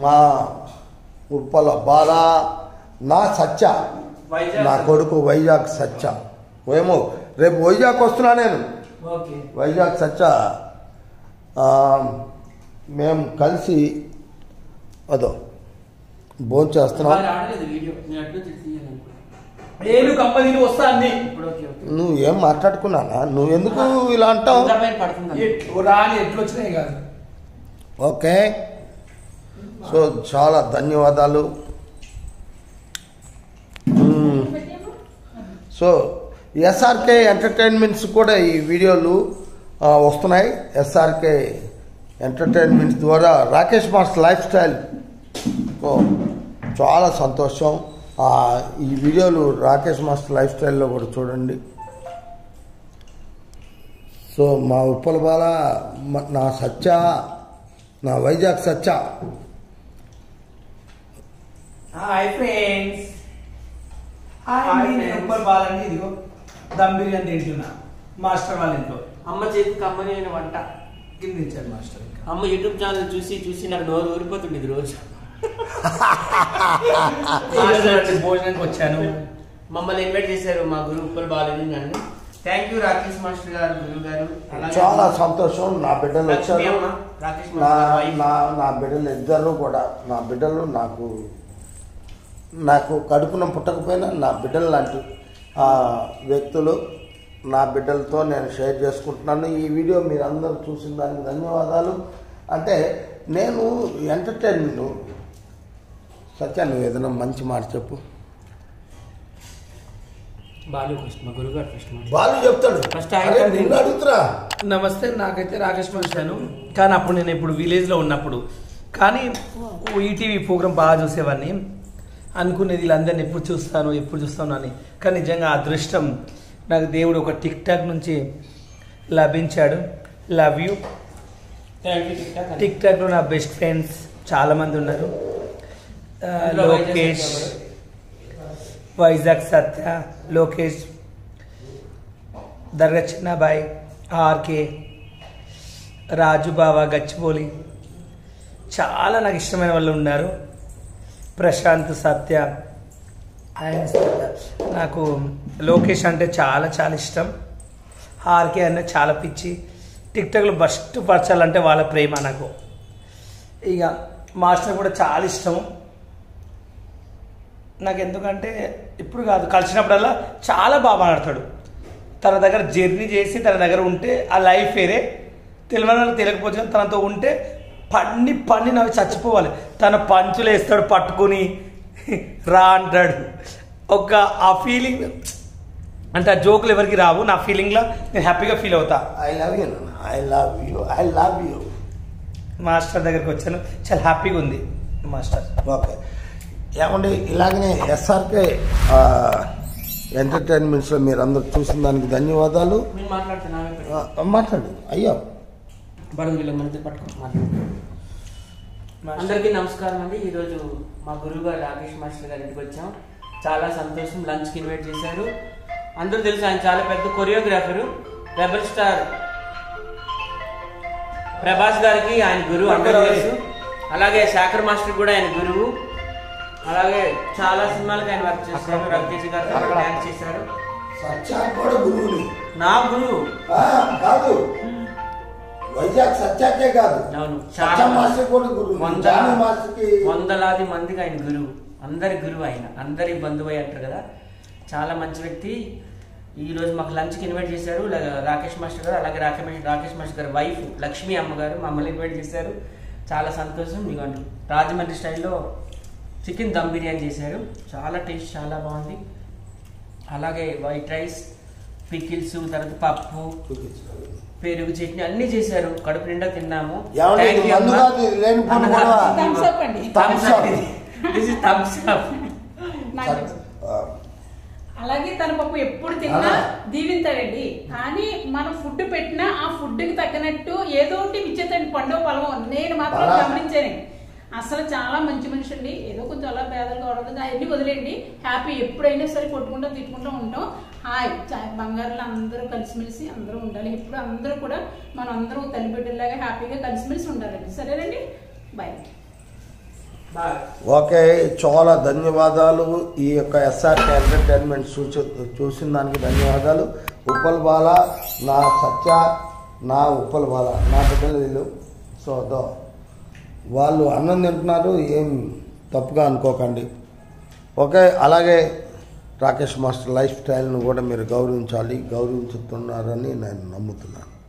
మా ఉప్పల బాల నా సత్య వైజాగ్ నా కొడుకు వైజాగ్ సత్య ఏమో రేపు వైజాగ్ వస్తున్నా నేను ఓకే వైజాగ్ సత్య ఆ, మేము కలిసి అదో భోజనం చేస్తున్నాం వాళ్ళు ఆడలేదు వీడియో నేను అటు నుంచి తీయాలనుకున్నా నేను కంపెనీలు వస్తా అన్ని ఇప్పుడు ఓకే ఓకే నువ్వు ఏం మాట్లాడుకున్నానా నువ్వు ఎందుకు ఇలా అంటావు ఇంకా పైన పడుతుందా ఎట్లు రాని ఎట్లు వచ్చినాయి కాదు ఓకే సో చాలా ధన్యవాదాలు మ్మ్. సో ఎస్ఆర్కే ఎంటర్టైన్మెంట్స్ కూడా ఈ వీడియోలు ఆ, వస్తున్నాయి ఎస్ఆర్కే ఎంటర్టైన్మెంట్స్ ద్వారా రాకేష్ మాస్టర్ లైఫ్ స్టైల్ ఓ, చాలా సంతోషం ఆ, ఈ వీడియోలు రాకేష్ మాస్టర్ లైఫ్ స్టైల్లో కూడా చూడండి సో మా ఉప్పల బాల మ- నా సత్య నా Vizag Satya hi friends hi hi friends. నేను ఉప్పల్ బాలండి ఇదిగో దమ్ బిర్యానీ తింటున్నా మాస్టర్ వాళ్ళ ఇంట్లో అమ్మ చేతి కమ్మని అయిన వంట కింద ఇచ్చారు మాస్టర్ ఇంకా అమ్మ యూట్యూబ్ ఛానల్ చూసి చూసి నాకు నోరు ఊరిపోతుండేది రోజు మాస్టర్ అంటే భోజనానికి వచ్చాను మమ్మల్ని ఇన్వైట్ చేశారు మా గురువు ఉప్పల్ బాలని నన్ను థ్యాంక్ యూ రాకేష్ మాస్టర్ గారు గురువు గారు అలాగే చాలా సంతోషం నా బిడ్డలు లక్ష్మి వచ్చారు అమ్మ, రాకేష్ నా మాస్టర్ wife. నా నా బిడ్డలు ఇద్దరు కూడా నా బిడ్డలు నాకు నాకు కడుపున పుట్టకపోయినా నా బిడ్డలు లాంటి ఆ, వ్యక్తులు నా బిడ్డలతో నేను షేర్ చేసుకుంటున్నాను ఈ వీడియో మీరు అందరూ చూసిన దానికి ధన్యవాదాలు అంటే నేను ఎంటర్టైన్మెంట్ సత్య నువ్వు ఏదైనా మంచి మాట చెప్పు బాలు ఫస్ట్ మా గురువు గారు ఫస్ట్ మాట బాలు చెప్తాడు First ఆయన అరే, చెప్పండి. నిన్ను అడుగుతురా నమస్తే నాకైతే రాకేష్ మనిషాను కానీ అప్పుడు నేను ఇప్పుడు విలేజ్లో ఉన్నప్పుడు కానీ ఈటీవీ ప్రోగ్రామ్ బాగా చూసేవాడిని అనుకునేది వీళ్ళందరిని ఎప్పుడు చూస్తాను ఎప్పుడు చూస్తాను అని కానీ నిజంగా అదృష్టం నాకు దేవుడు ఒక టిక్ టాక్ నుంచి లభించాడు love you thank you TikTok అని. టిక్ టాక్లో నా బెస్ట్ ఫ్రెండ్స్ చాలా మంది ఉన్నారు ఆ, అందులో వైజాగ్ లోకేష్ సత్య వైజాగ్ సత్య లోకేష్ దర్గా చిన్నబాయ్ ఆర్కే రాజు బావ గచ్చిబౌలి చాలా నాకు ఇష్టమైన వాళ్ళు ఉన్నారు ప్రశాంత్ సత్య అండ్ నాకు లోకేష్ అంటే చాలా చాలా ఇష్టం ఆర్కే అంటే చాలా పిచ్చి టిక్ టాక్లో ఫస్ట్ పరచాలంటే వాళ్ళ ప్రేమ నాకు ఇక మాస్టర్ కూడా చాలా ఇష్టం నాకు ఎందుకంటే ఇప్పుడు కాదు కలిసినప్పుడల్లా చాలా బాగా మాట్లాడతాడు తన దగ్గర జర్నీ చేసి తన దగ్గర ఉంటే ఆ లైఫ్ వేరే తెలియని వాళ్ళకి తెలియకపోవచ్చు కానీ తనతో ఉంటే పండి పండి నవ్వి చచ్చిపోవాలి తన పంచులు వేస్తాడు పట్టుకుని రా అంటాడు ఒక ఆ ఫీలింగ్ అంటే ఆ జోకులు ఎవరికి రావు నా ఫీలింగ్లో నేను హ్యాపీగా ఫీల్ అవుతా I love you I love you I love you master దగ్గరికి వచ్చాను చాలా హ్యాపీగా ఉంది మాస్టర్ ఓకే ఏమండి ఇలాగనే ఎస్ఆర్కే ఎంటర్టైన్మెంట్స్లో మీరు అందరూ చూసిన దానికి ధన్యవాదాలు మీరు మాట్లాడుతున్నాను ఆ, మాట్లాడు అయ్యో బడుగు వీళ్ళ మంది పట్టుకో మాట్లాడు అందరికీ నమస్కారం అండి ఈరోజు మా గురువు గారు రాకేష్ మాస్టర్ గారి ఇంటికి వచ్చాం చాలా సంతోషం లంచ్కి ఇన్వైట్ చేశారు అందరూ తెలుసు ఆయన చాలా పెద్ద కొరియోగ్రాఫరు రెబల్ స్టార్ ప్రభాస్ గారికి ఆయన గురువు అందరూ తెలుసు అలాగే శాఖర్ మాస్టర్ కూడా ఆయన గురువు అలాగే చాలా సినిమాలకు ఆయన వర్క్ చేశారు రవితేజ గారు డాన్స్ చేశారు సత్యాకి కూడా గురువుని నా గురువు ఆ, కాదు వైజాగ్ సత్యాకే కాదు అవును సత్య చాలా మాస్టర్ కూడా గురువు వందల జానీ మాస్టర్కి వందలాది మందికి ఆయన గురువు అందరి గురువు ఆయన అందరి బంధువు అయి అంటారు కదా చాలా మంచి వ్యక్తి ఈ రోజు మాకు లంచ్కి ఇన్వైట్ చేశారు లా- రాకేష్ మాస్టర్ గారు అలాగే రాకేష్ రాకేష్ మాస్టర్ గారు వైఫ్ లక్ష్మీ అమ్మగారు మమ్మల్ని ఇన్వైట్ చేశారు చాలా సంతోషం ఇదిగోండి రాజమండ్రి స్టైల్లో చికెన్ దమ్ బిర్యానీ చేశారు చాలా టేస్ట్ చాలా బాగుంది అలాగే వైట్ రైస్ పికిల్స్ తర్వాత పప్పు పెరుగు చట్నీ అన్ని చేశారు కడుపు నిండా తిన్నాము ఏమండి, Thank you, మందు అమ్మా. కాదు, ఇది లేనిపోని అన్నదానం. గొడవ. Thumbs up అండి. Thumbs up. This is thumbs up. నాకు ఆ, అలాగే తన పప్పు ఎప్పుడు తిన్నా ఆ. దీవింతాడండి కానీ మనం ఫుడ్ పెట్టినా ఆ ఫుడ్ కి తగ్గినట్టు ఏదో ఒకటి ఇచ్చేతండి పండుగ పొలం నేను మాత్రం అలా. గమనించానండి అసలు చాలా మంచి మనిషి అండి ఏదో కొంచెం అలా పేదలుగా ఉండదు అవన్నీ వదిలేండి హ్యాపీ ఎప్పుడైనా సరే కొట్టుకుంటా తిట్టుకుంటూ ఉంటాం హాయ్ చా- బంగారులు అందరూ కలిసిమెలిసి అందరూ ఉండాలి ఎప్పుడు అందరూ కూడా మనం అందరం తల్లిబిడ్డలాగా హ్యాపీగా కలిసిమెలిసి ఉండాలండి సరేనండి బాయ్ బాగా ఓకే చాలా ధన్యవాదాలు ఈ యొక్క ఎస్ఆర్కే ఎంటర్టైన్మెంట్ చూసి చూసిన దానికి ధన్యవాదాలు ఉప్పల్ బాల నా సత్య నా ఉప్పల్ బాల నా బిడ్డలు వీళ్ళు సో దో వాళ్ళు అన్నం తింటున్నారు ఏం తప్పుగా అనుకోకండి ఓకే అలాగే రాకేష్ మాస్టర్ లైఫ్ స్టైల్ను కూడా మీరు గౌరవించాలి గౌరవించుతున్నారని నేను నమ్ముతున్నాను